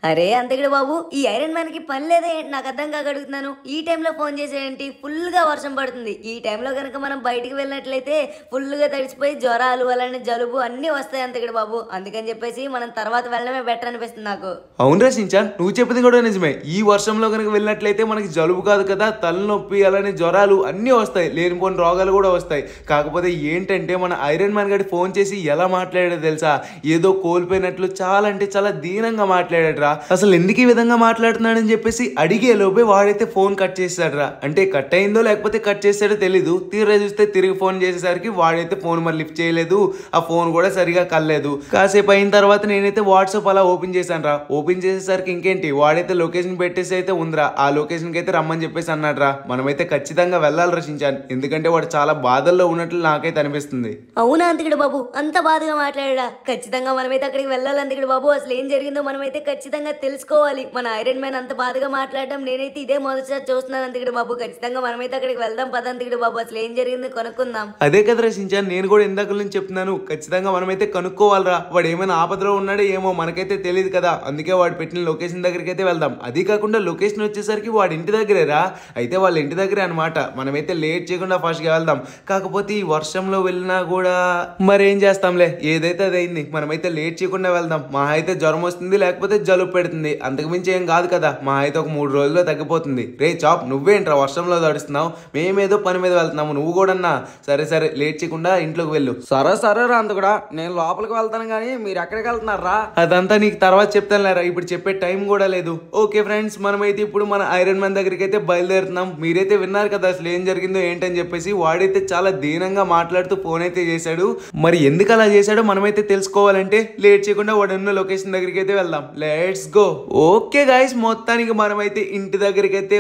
అరే అంతకుడు బాబు ఈ iron man కి పని లేదే నాకు అర్థం కాక అడుగుతున్నాను ఈ టైంలో ఫోన్ చేసేయండి ఫుల్ గా వర్షం పడుతుంది ఈ టైంలో కనుక మనం బయటికి వెళ్ళినట్లయితే ఫుల్ గా తడిసిపోయి జ్వరాలు అలానే జలుబు అన్ని వస్తాయి అంతకుడు బాబు అందుకని చెప్పేసి మనం తర్వాత వెళ్ళడమే బెటర్ అనిపిస్తుంది నాకు అవును సించాన్ నువ్వు చెప్పింది కూడా నిజమే ఈ వర్షంలో కనుక వెళ్ళినట్లయితే మనకి జలుబు కాదు కదా తలనొప్పి అలానే జ్వరాలు అన్నీ వస్తాయి లేనిపోని రోగాలు కూడా వస్తాయి కాకపోతే ఏంటంటే మన ఐరన్ మ్యాన్ గడి ఫోన్ చేసి ఎలా మాట్లాడాడో తెలుసా ఏదో కోల్పోయినట్లు చాలా అంటే చాలా దీనంగా మాట్లాడాడురా అసలు ఎందుకు ఈ విధంగా మాట్లాడుతున్నాడని చెప్పేసి అడిగే లోపే వాడైతే ఫోన్ కట్ చేశాడురా అంటే కట్ అయిందో లేకపోతే కట్ చేశాడో తెలీదు తీరా చూస్తే తిరిగి ఫోన్ చేసేసరికి వాడైతే ఫోన్ మరి లిఫ్ట్ చేయలేదు ఆ ఫోన్ కూడా సరిగా కలలేదు కాసేపు అయిన తర్వాత నేనైతే వాట్సాప్ అలా ఓపెన్ చేశాను రా ఓపెన్ చేసేసరికి ఇంకేంటి వాడైతే లొకేషన్ పెట్టేసి అయితే ఉందిరా ఆ లొకేషన్కి అయితే రమ్మని చెప్పేసి అన్నాడు రా మనమైతే ఖచ్చితంగా వెళ్ళాలి రచించాను ఎందుకంటే వాడు చాలా బాధల్లో ఉన్నట్లు నాకైతే అనిపిస్తుంది అవునా అంతకుడు బాబు అంత బాధగా మాట్లాడా ఖచ్చితంగా మనమైతే అక్కడికి వెళ్ళాలి అంతకుడు బాబు అసలు ఏం జరిగిందో మనమైతే ఖచ్చితంగా తెలుసుకోవాలి మన ఐరన్ మ్యాన్ అంత బాధగా మాట్లాడడం నేనైతే ఇదే మొదటిసారి చూస్తున్నాను అంతకుడు బాబు ఖచ్చితంగా మనమైతే అక్కడికి వెళ్దాం పద అంతకుడు బాబు అసలు ఏం జరిగిందో కొనుక్కుందాం అదే కదా రచించాను నేను కూడా ఇందాక నుంచి చెప్తున్నాను ఖచ్చితంగా మనమైతే కనుక్కోవాలిరా వాడు ఏమైనా ఆపదలో ఉన్నాడో ఏమో మనకైతే తెలియదు కదా అందుకే వాడు పెట్టిన లొకేషన్ దగ్గరికి అయితే వెళ్దాం అది కాకుండా లొకేషన్ వచ్చేసరికి వాడి ఇంటి దగ్గరేరా అయితే వాళ్ళ ఇంటి దగ్గరే అనమాట మనమైతే లేట్ చేయకుండా ఫాస్ట్గా వెళ్దాం కాకపోతే ఈ వర్షంలో వెళ్ళినా కూడా మరేం చేస్తాంలే ఏదైతే అది అయింది మనమైతే లేట్ చేయకుండా వెళ్దాం మా అయితే జ్వరం వస్తుంది లేకపోతే జలుబు పెడుతుంది అంతకుమించి ఏం కాదు కదా మా అయితే ఒక మూడు రోజుల్లో తగ్గిపోతుంది రే చాప్ నువ్వేంట్రా వర్షంలో తడుస్తున్నావు మేమేదో పని మీద వెళ్తున్నాము నువ్వు కూడా సరే సరే లేట్ చేయకుండా ఇంట్లోకి వెళ్ళు సరే సరే రా అంత కూడా నేను లోపలికి వెళ్తాను కానీ మీరు ఎక్కడికి వెళ్తున్నారా అదంతా నీకు తర్వాత చెప్తాను లేరా ఇప్పుడు చెప్పే టైం కూడా లేదు ఓకే ఫ్రెండ్స్ మనమైతే ఇప్పుడు మన ఐరన్ మ్యాన్ దగ్గరికి అయితే బయలుదేరుతున్నాం మీరైతే విన్నారు కదా అసలు ఏం జరిగిందో ఏంటని చెప్పేసి వాడైతే చాలా దీనంగా మాట్లాడుతూ ఫోన్ అయితే చేశాడు మరి ఎందుకు అలా చేశాడో మనమైతే తెలుసుకోవాలంటే లేట్ చేయకుండా వాడు ఉన్న లొకేషన్ దగ్గరికి అయితే వెళ్దాం లెట్స్ గో ఓకే గాయస్ మొత్తానికి మనమైతే ఇంటి దగ్గరికి అయితే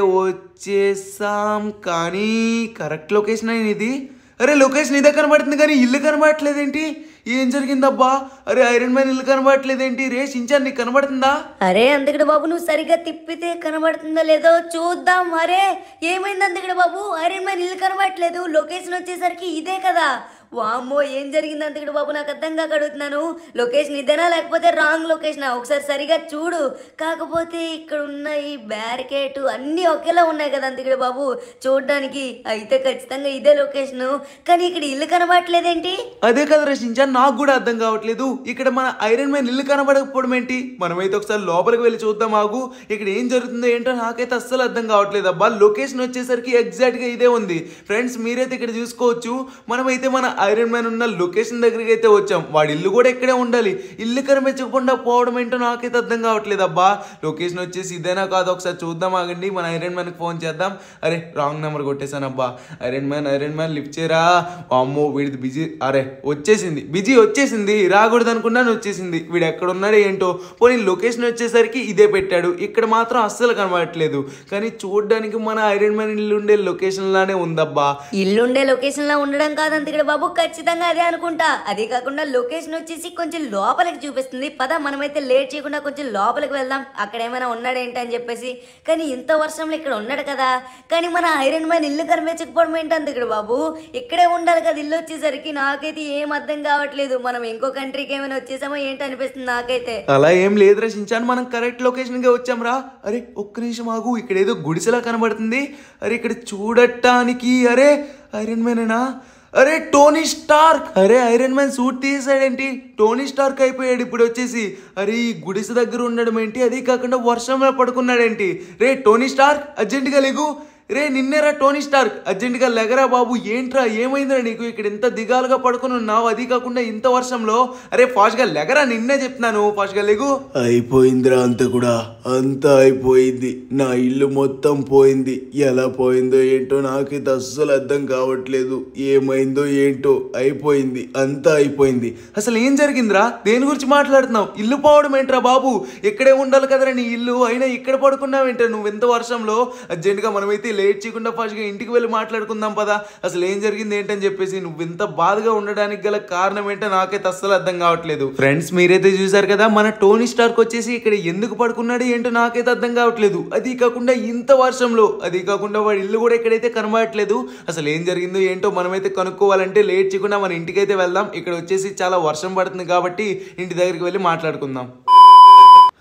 వచ్చేసాం కానీ కరెక్ట్ లొకేషన్ అయిన ఇది అరే లొకేషన్ ఇదే కనబడుతుంది కానీ ఇల్లు కనబడట్లేదేంటి ఏం జరిగిందబ్బా అరే ఐరన్ మ్యాన్ ఇల్లు కనబడట్లేదేంటి రే షించాన్ నీకు కనబడుతుందా అరే అంతకుడు బాబు నువ్వు సరిగ్గా తిప్పితే కనబడుతుందో లేదో చూద్దాం అరే ఏమైంది అంతకుడు బాబు ఐరన్ మ్యాన్ ఇల్లు కనబడట్లేదు లొకేషన్ వచ్చేసరికి ఇదే కదా వామ్మో ఏం జరిగింది అంతకుడు బాబు నాకు అర్థం కాక అడుగుతున్నాను లొకేషన్ ఇదేనా లేకపోతే రాంగ్ లొకేషనా ఒకసారి సరిగా చూడు కాకపోతే ఇక్కడ ఉన్న ఈ బ్యారికేట్ అన్నీ ఒకేలా ఉన్నాయి కదా అంతకుడు బాబు చూడడానికి అయితే ఖచ్చితంగా ఇదే లొకేషన్ కానీ ఇక్కడ ఇల్లు కనబడట్లేదేంటి అదే కదా రే షించాన్ నాకు కూడా అర్థం కావట్లేదు ఇక్కడ మన ఐరన్ మ్యాన్ ఇల్లు కనబడకపోవడం ఏంటి మనమైతే ఒకసారి లోపలికి వెళ్ళి చూద్దాం ఆగు ఇక్కడ ఏం జరుగుతుందో ఏంటో నాకైతే అస్సలు అర్థం కావట్లేదు అబ్బా లొకేషన్ వచ్చేసరికి ఎగ్జాక్ట్ గా ఇదే ఉంది ఫ్రెండ్స్ మీరైతే ఇక్కడ చూసుకోవచ్చు మనమైతే మన ఐరన్ మ్యాన్ ఉన్న లొకేషన్ దగ్గరికి అయితే వచ్చాం వాడి ఇల్లు కూడా ఇక్కడే ఉండాలి ఇల్లు కనిపించకుండా పోవడం ఏంటో నాకైతే అర్థం కావట్లేదు అబ్బా లొకేషన్ వచ్చేసి ఇదేనా కాదు ఒకసారి చూద్దాం ఆగండి మన ఐరన్ మ్యాన్కి ఫోన్ చేద్దాం అరే రాంగ్ నెంబర్ కొట్టేశాను అబ్బా iron man iron man lift చేయరా అమ్మో వీడిది బిజీ అరే వచ్చేసింది బిజీ వచ్చేసింది రాకూడదు అనుకున్నాను వచ్చేసింది వీడు ఎక్కడ ఉన్నాడో ఏంటో పోనీ లొకేషన్ వచ్చేసరికి ఇదే పెట్టాడు ఇక్కడ మాత్రం అస్సలు కనబడట్లేదు కానీ చూడడానికి మన ఐరన్ మ్యాన్ ఇల్లు ఉండే లొకేషన్ లానే ఉందబ్బా ఇల్లుండే లొకేషన్ లో ఉండడం కాదంత ఇక్కడ బాబు ఖచ్చితంగా అదే అనుకుంటా అదే కాకుండా లొకేషన్ వచ్చేసి కొంచెం లోపలికి చూపిస్తుంది పద మనమైతే లేట్ చేయకుండా కొంచెం లోపలికి వెళ్దాం అక్కడ ఏమైనా ఉన్నాడేంటి అని చెప్పేసి కానీ ఇంత వర్షంలో ఇక్కడ ఉన్నాడు కదా కానీ మన ఐరన్ మ్యాన్ ఇల్లు కనిపించకపోవడం ఏంటంత ఇక్కడ బాబు ఇక్కడే ఉండాలి కదా ఇల్లు వచ్చేసరికి నాకైతే ఏం అర్థం కావట్లేదు మనం ఇంకో కంట్రీకి ఏమైనా వచ్చేసామో ఏంటి అనిపిస్తుంది నాకైతే అలా ఏం లేదు రచించాను మనం కరెక్ట్ లొకేషన్కే వచ్చాం రా అరే ఒక్క నిమిషం ఆగు ఇక్కడ ఏదో గుడిసెలా కనబడుతుంది అరే ఇక్కడ చూడటానికి అరే ఐరన్ మ్యానేనా అరే టోనీ స్టార్క్ అరే ఐరన్ మ్యాన్ సూట్ తీసాడేంటి టోనీ స్టార్క్ అయిపోయాడు ఇప్పుడు వచ్చేసి అరే ఈ గుడిసె దగ్గర ఉండడం ఏంటి అది కాకుండా వర్షంలో పడుకున్నాడేంటి రే టోనీ స్టార్క్ అర్జెంటుగా లేగు రే నిన్నేరా టోనీ స్టార్క్ అర్జెంటుగా లెగరా బాబు ఏంట్రా ఏమైందిరా నీకు ఇక్కడ ఇంత దిగాలుగా పడుకుని ఉన్నావు అది కాకుండా ఇంత వర్షంలో అరే ఫాస్ట్గా లెగరా నిన్నే చెప్తున్నాను ఫాస్ట్గా లేగు అయిపోయిందిరా అంత కూడా అంతా అయిపోయింది నా ఇల్లు మొత్తం పోయింది ఎలా పోయిందో ఏంటో నాకైతే అస్సలు అర్థం కావట్లేదు ఏమైందో ఏంటో అయిపోయింది అంతా అయిపోయింది అసలు ఏం జరిగిందిరా దేని గురించి మాట్లాడుతున్నావు ఇల్లు పోవడం ఏంట్రా బాబు ఇక్కడే ఉండాలి కదరా నీ ఇల్లు అయినా ఇక్కడ పడుకున్నావేంట్రా నువ్వు ఎంత వర్షంలో అర్జెంటుగా మనమైతే లేట్ చేయకుండా ఫాస్ట్గా ఇంటికి వెళ్ళి మాట్లాడుకుందాం పదా అసలు ఏం జరిగింది ఏంటని చెప్పేసి నువ్వు ఇంత బాధగా ఉండడానికి గల కారణం ఏంటో నాకైతే అస్సలు అర్థం కావట్లేదు ఫ్రెండ్స్ మీరైతే చూసారు కదా మన టోనీ స్టార్క్ వచ్చేసి ఇక్కడ ఎందుకు పడుకున్నాడు ఏంటో నాకైతే అర్థం కావట్లేదు అది కాకుండా ఇంత వర్షంలో అది కాకుండా వాడి ఇల్లు కూడా ఎక్కడైతే కనబడట్లేదు అసలు ఏం జరిగిందో ఏంటో మనమైతే కనుక్కోవాలంటే లేట్ చేయకుండా మన ఇంటికైతే వెళ్దాం ఇక్కడ వచ్చేసి చాలా వర్షం పడుతుంది కాబట్టి ఇంటి దగ్గరికి వెళ్ళి మాట్లాడుకుందాం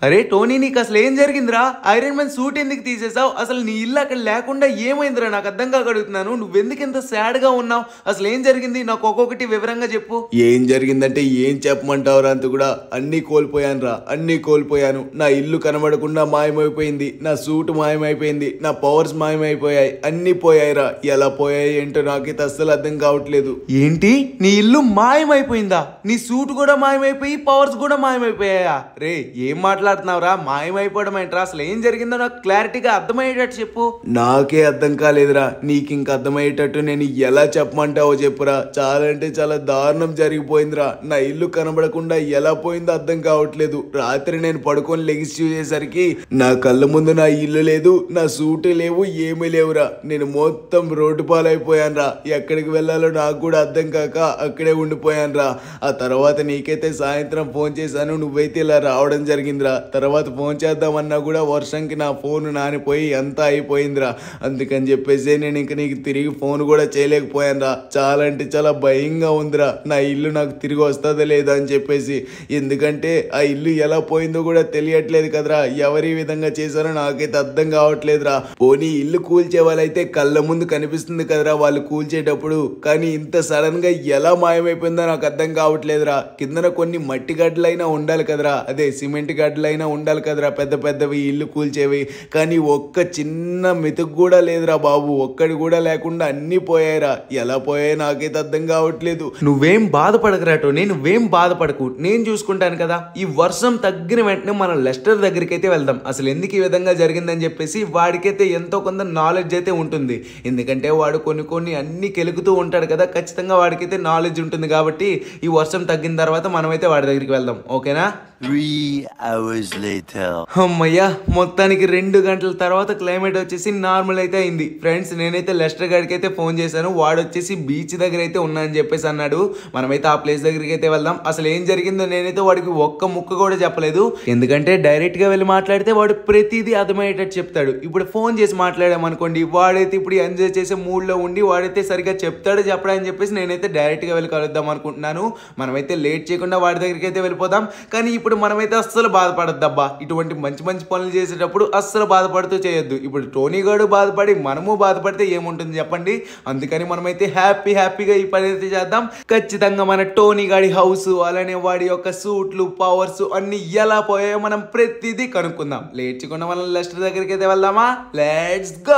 అరే టోనీ నీకు అసలు ఏం జరిగిందిరా ఐరన్ మ్యాన్ సూట్ ఎందుకు తీసేసావు అసలు నీ ఇల్లు అక్కడ లేకుండా ఏమైందిరా నాకు అర్థం కాక అడుగుతున్నాను నువ్వెందుకు ఇంత sad గా ఉన్నావు అసలు ఏం జరిగింది నాకు ఒక్కొక్కటి వివరంగా చెప్పు ఏం జరిగిందంటే ఏం చెప్పమంటావురా అంత కూడా అన్నీ కోల్పోయాను రా అన్నీ కోల్పోయాను నా ఇల్లు కనబడకుండా మాయమైపోయింది నా సూట్ మాయమైపోయింది నా పవర్స్ మాయమైపోయాయి అన్నీ పోయాయిరా ఎలా పోయాయి ఏంటో నాకైతే అస్సలు అర్థం కావట్లేదు ఏంటి నీ ఇల్లు మాయమైపోయిందా నీ సూట్ కూడా మాయమైపోయి పవర్స్ కూడా మాయమైపోయాయా రే ఏం మాట్లాడుతున్నావురా మాయమైపోవడం ఏంట్రా అసలు ఏం జరిగిందో నాకు క్లారిటీగా అర్థమయ్యేటట్టు చెప్పు నాకే అర్థం కాలేదురా నీకు ఇంక అర్థమయ్యేటట్టు నేను ఎలా చెప్పమంటావో చెప్పురా చాలా అంటే చాలా దారుణం జరిగిపోయిందిరా నా ఇల్లు కనబడకుండా ఎలా పోయిందో అర్థం కావట్లేదు రాత్రి నేను పడుకొని లెగిసి చూసేసరికి నా కళ్ళ ముందు నా ఇల్లు లేదు నా సూటు లేవు ఏమీ లేవురా నేను మొత్తం రోడ్డు పాలైపోయాను రా ఎక్కడికి వెళ్ళాలో నాకు కూడా అర్థం కాక అక్కడే ఉండిపోయాను రా ఆ తర్వాత నీకైతే సాయంత్రం ఫోన్ చేశాను నువ్వైతే ఇలా రావడం జరిగిందిరా తర్వాత ఫోన్ చేద్దామన్నా కూడా వర్షంకి నా ఫోన్ నానిపోయి అంతా అయిపోయిందిరా అందుకని చెప్పేసి నేను ఇంక నీకు తిరిగి ఫోన్ కూడా చేయలేకపోయాను రా చాలా అంటే చాలా భయంగా ఉందిరా నా ఇల్లు నాకు తిరిగి వస్తుందా లేదా అని చెప్పేసి ఎందుకంటే ఆ ఇల్లు ఎలా పోయిందో కూడా తెలియట్లేదు కదరా ఎవరి విధంగా చేశారో నాకైతే అర్థం కావట్లేదురా పోనీ ఇల్లు కూల్చే వాళ్ళైతే కళ్ళ ముందు కనిపిస్తుంది కదరా వాళ్ళు కూల్చేటప్పుడు కానీ ఇంత సడన్ గా ఎలా మాయమైపోయిందో నాకు అర్థం కావట్లేదురా కిందన కొన్ని మట్టి గడ్డలైనా ఉండాలి కదరా అదే సిమెంట్ గడ్డలైనా ఉండాలి కదరా పెద్ద పెద్దవి ఇల్లు కూల్చేవి కానీ ఒక్క చిన్న మెతుకు కూడా లేదురా బాబు ఒక్కడి కూడా లేకుండా అన్నీ పోయాయిరా ఎలా పోయాయి నాకైతే అర్థం కావట్లేదు నువ్వేం బాధపడకరా టోనీ నువ్వేం బాధపడకు నేను చూసుకుంటాను కదా ఈ వర్షం తగ్గిన వెంటనే మనం లెస్టర్ దగ్గరికి అయితే వెళ్దాం అసలు ఎందుకు ఈ విధంగా జరిగిందని చెప్పేసి వాడికైతే ఎంతో కొంత నాలెడ్జ్ అయితే ఉంటుంది ఎందుకంటే వాడు కొన్ని కొన్ని అన్ని కెలుగుతూ ఉంటాడు కదా ఖచ్చితంగా వాడికైతే నాలెడ్జ్ ఉంటుంది కాబట్టి ఈ వర్షం తగ్గిన తర్వాత మనమైతే వాడి దగ్గరికి వెళ్దాం ఓకేనా Three hours later. అమ్మయ్యా మొత్తానికి రెండు గంటల తర్వాత క్లైమేట్ వచ్చేసి నార్మల్ అయితే అయింది ఫ్రెండ్స్ నేనైతే లెస్టర్ గారికి అయితే ఫోన్ చేశాను వాడు వచ్చేసి బీచ్ దగ్గర అయితే ఉన్నా అని చెప్పేసి అన్నాడు మనమైతే ఆ ప్లేస్ దగ్గరికి అయితే వెళ్దాం అసలు ఏం జరిగిందో నేనైతే వాడికి ఒక్క ముక్క కూడా చెప్పలేదు ఎందుకంటే డైరెక్ట్ గా వెళ్ళి మాట్లాడితే వాడు ప్రతిదీ అర్థమయ్యేటట్టు చెప్తాడు ఇప్పుడు ఫోన్ చేసి మాట్లాడామనుకోండి వాడైతే ఇప్పుడు ఎంజాయ్ చేసే మూడ్ లో ఉండి వాడైతే సరిగ్గా చెప్తాడు చెప్పడని చెప్పేసి నేనైతే డైరెక్ట్ గా వెళ్ళి కలుద్దాం అనుకుంటున్నాను మనమైతే లేట్ చేయకుండా వాడి దగ్గరికి అయితే వెళ్ళిపోదాం కానీ ఇప్పుడు మనమైతే అస్సలు బాధపడద్దబ్బా ఇటువంటి మంచి మంచి పనులు చేసేటప్పుడు అస్సలు బాధపడుతూ చేయొద్దు ఇప్పుడు టోనీ గారు బాధపడి మనము బాధపడితే ఏముంటుంది చెప్పండి అందుకని మనమైతే హ్యాపీ హ్యాపీగా ఈ పని అయితే చేద్దాం ఖచ్చితంగా మన టోనీ గాడి హౌస్ అలానే వాడి యొక్క సూట్లు పవర్స్ అన్ని ఎలా పోయాయో మనం ప్రతిదీ కనుక్కుందాం లేట్ చేయకుండా మనం లెస్టర్ దగ్గరికి అయితే వెళ్దామా లెట్స్ గో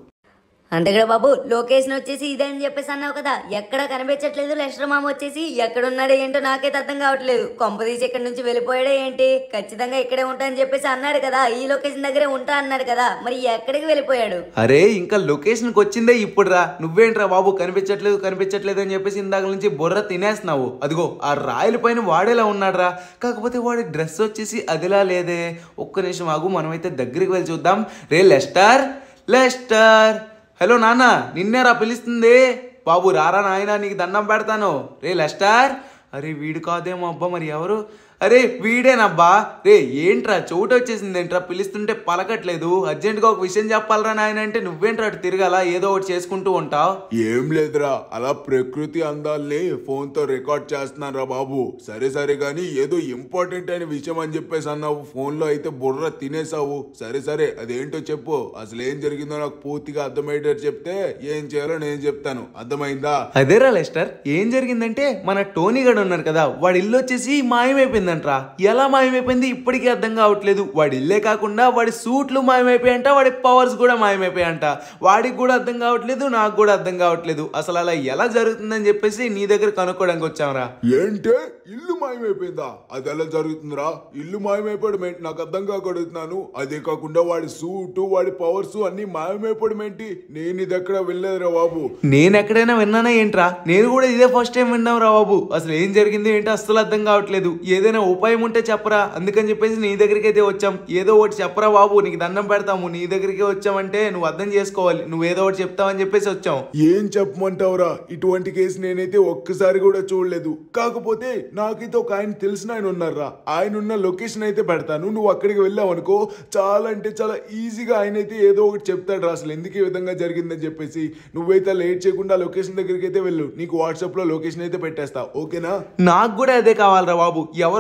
అంతేగా బాబు లొకేషన్ వచ్చేసి ఇదే అని చెప్పేసి అన్నావు కదా ఎక్కడ కనిపించట్లేదు లక్ష్మణ మామ వచ్చేసి ఎక్కడ ఉన్నాడో ఏంటో నాకైతే అర్థం కావట్లేదు కొంపదీసి ఇక్కడ నుంచి వెళ్ళిపోయాడే ఏంటి ఖచ్చితంగా ఇక్కడే ఉంటా అని చెప్పేసి అన్నాడు కదా ఈ లొకేషన్ దగ్గరే ఉంటా అన్నాడు కదా మరి ఎక్కడికి వెళ్ళిపోయాడు అరే ఇంకా లొకేషన్కి వచ్చిందే ఇప్పుడు రా నువ్వేంట్రా బాబు కనిపించట్లేదు కనిపించట్లేదు అని చెప్పేసి ఇందాక నుంచి బుర్ర తినేస్తున్నావు అదిగో ఆ రాయల పైన వాడేలా ఉన్నాడురా కాకపోతే వాడి డ్రెస్ వచ్చేసి అదిలా లేదే ఒక్క నిమిషం ఆగు మనమైతే దగ్గరికి వెళ్ళి చూద్దాం రే లెస్టర్ లెస్టర్ హలో నాన్న నిన్నేరా పిలుస్తుంది బాబు రారా నాయనా నీకు దండం పెడతాను రే లెస్టర్ అరే వీడు కాదేమో అబ్బా మరి ఎవరు అరే వీడేనబ్బా రే ఏంట్రా చోటు వచ్చేసింది ఏంట్రా పిలుస్తుంటే పలకట్లేదు అర్జెంటుగా ఒక విషయం చెప్పాలరా నాయన అంటే నువ్వేంట్రా అటు తిరగాల ఏదో ఒకటి చేసుకుంటూ ఉంటావు ఏం లేదురా అలా ప్రకృతి అందాల్ని ఫోన్ తో రికార్డ్ చేస్తున్నారా బాబు సరే సరే గాని ఏదో ఇంపార్టెంట్ అయిన విషయం అని చెప్పేసి అన్నావు ఫోన్ లో అయితే బుర్ర తినేసావు సరే సరే అదేంటో చెప్పు అసలు ఏం జరిగిందో నాకు పూర్తిగా అర్థమయ్యేటట్టు చెప్తే ఏం చేయాలో నేను చెప్తాను అర్థమైందా అదేరా లెస్టర్ ఏం జరిగిందంటే మన టోనీ గడు ఉన్నారు కదా వాడి ఇల్లు వచ్చేసి మాయమైపోయిందంట్రా ఎలా మాయమైపోయింది ఇప్పటికీ అర్థం కావట్లేదు వాడి ఇల్లే కాకుండా వాడి సూట్లు మాయమైపోయాయంట వాడి పవర్స్ కూడా మాయమైపోయాయంట వాడికి కూడా అర్థం కావట్లేదు నాకు కూడా అర్థం కావట్లేదు అసలు అలా ఎలా జరుగుతుందని చెప్పేసి నీ దగ్గర కనుక్కోవడానికి వచ్చాంరా ఏంటే ఇల్లు మాయమైపోయిందా అది ఎలా జరుగుతుందిరా ఇల్లు మాయమైపోవడం ఏంటి నాకు అర్థం కాకడుగుతున్నాను అదే కాకుండా వాడి సూటు వాడి పవర్స్ అన్ని మాయమైపోవడం ఏంటి నేను ఇది ఎక్కడ వెళ్ళలేదురా బాబు నేను ఎక్కడైనా విన్నానా ఏంట్రా నేను కూడా ఇదే ఫస్ట్ టైం విన్నాం రా బాబు అసలు ఏం జరిగింది ఏంటో అస్సలు అర్థం కావట్లేదు ఏదైనా ఉపాయం ఉంటే చెప్పరా అందుకని చెప్పేసి నీ దగ్గరికి అయితే వచ్చాం ఏదో ఒకటి చెప్పరా బాబు నీకు దండం పెడతాము నీ దగ్గరికి వచ్చామంటే నువ్వు అర్థం చేసుకోవాలి నువ్వు ఏదో ఒకటి చెప్తావని చెప్పేసి వచ్చాం ఏం చెప్పమంటావురా ఇటువంటి కేసు నేనైతే ఒక్కసారి కూడా చూడలేదు కాకపోతే నాకైతే ఒక ఆయన తెలిసిన ఆయన ఉన్నారా ఆయన ఉన్న లొకేషన్ అయితే పెడతాను నువ్వు అక్కడికి వెళ్ళావు అనుకో చాలా అంటే చాలా ఈజీగా ఆయన అయితే ఏదో ఒకటి చెప్తాడు రా అసలు ఎందుకు ఈ విధంగా జరిగిందని చెప్పేసి నువ్వైతే లేట్ చేయకుండా లొకేషన్ దగ్గరికి అయితే వెళ్ళు నీకు వాట్సాప్ లో లొకేషన్ అయితే పెట్టేస్తా ఓకేనా నాకు కూడా అదే కావాలరా బాబు ఎవరో